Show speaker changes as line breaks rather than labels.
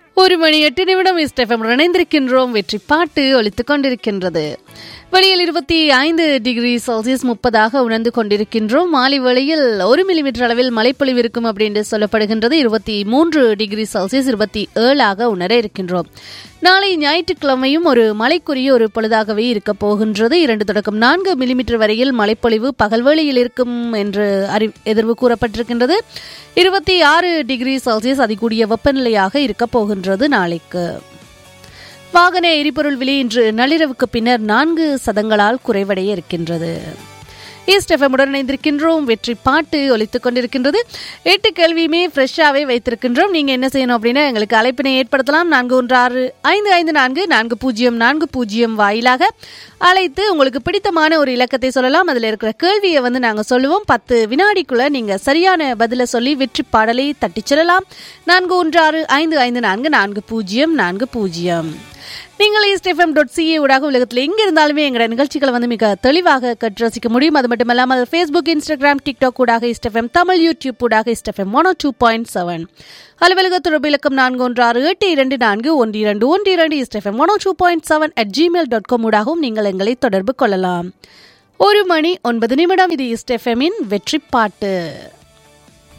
ஒரு மணி எட்டு நிமிடம் இஸ்டெஃபம் இணைந்திருக்கின்றோம் வெற்றி பாட்டு ஒலித்துக் கொண்டிருக்கின்றது வெளியில் இருபத்தி ஐந்து டிகிரி செல்சியஸ் முப்பதாக உணர்ந்து கொண்டிருக்கின்றோம் மாலை வேளையில் ஒரு மில்லிமீட்டர் அளவில் மழைப்பொழிவு இருக்கும் அப்படின்னு சொல்லப்படுகின்றது இருபத்தி மூன்று டிகிரி செல்சியஸ் இருபத்தி ஏழாக உணர இருக்கின்றோம் நாளை ஞாயிற்றுக்கிழமையும் ஒரு மழைக்குரிய ஒரு பொழுதாகவே இருக்க போகின்றது இரண்டு தொடக்கம் நான்கு மில்லிமீட்டர் வரையில் மழைப்பொழிவு பகல்வேளையில் இருக்கும் என்று அறி எதிர்வு கூறப்பட்டிருக்கின்றது இருபத்தி ஆறு டிகிரி செல்சியஸ் அதிகூடிய வெப்பநிலையாக இருக்க போகின்றது நாளைக்கு வாகன எரிபொருள் விலை இன்று நள்ளிரவுக்கு பின்னர் நான்கு சதங்களால் குறைவடைய இருக்கின்றது ஈஸ்ட் எஃப்எம்முடன் இணைந்திருக்கின்றோம் வெற்றி பாட்டு ஒலித்துக் கொண்டிருக்கின்றது எட்டு கேள்வியுமே ஃப்ரெஷ்ஷாகவே வைத்திருக்கின்றோம் நீங்கள் என்ன செய்யணும் அப்படின்னா எங்களுக்கு அழைப்பினை ஏற்படுத்தலாம் நான்கு ஒன்று ஆறு ஐந்து ஐந்து நான்கு நான்கு பூஜ்ஜியம் நான்கு பூஜ்ஜியம் வாயிலாக அழைத்து உங்களுக்கு பிடித்தமான ஒரு இலக்கத்தை சொல்லலாம் அதில் இருக்கிற கேள்வியை வந்து நாங்கள் சொல்லுவோம் பத்து வினாடிக்குள்ள நீங்கள் சரியான பதிலை சொல்லி வெற்றி பாடலை தட்டிச் செல்லலாம் நான்கு ஒன்று ஆறு ஐந்து ஐந்து நான்கு நான்கு பூஜ்ஜியம் நான்கு பூஜ்ஜியம் நீங்கள் ஈஸ்ட்எஃப்எம் டாட் சிஏ ஊடாக உலகத்தில் எங்கே இருந்தாலுமே எங்களோட நிகழ்ச்சிகளை வந்து மிக தெளிவாக கற்று ரசிக்க முடியும் அது மட்டும் இல்லாமல் ஃபேஸ்புக் இன்ஸ்டாகிராம் டிக்டாக் ஊடாக இஸ்டெஃப்எம் தமிழ் யூடியூப் ஊடாக ISTFM one two point seven அலுவலக தொடர்பு இலக்கம் நான்கு ஒன்று ஆறு எட்டு இரண்டு நான்கு ஒன்று இரண்டு ஒன்று இரண்டு ISTFM one two point seven at gmail dot com ஊடாகவும் நீங்கள் எங்களை தொடர்பு கொள்ளலாம் ஒரு மணி ஒன்பது நிமிடம் இது இஸ்டெஃப்எம்மின் வெற்றி பாட்டு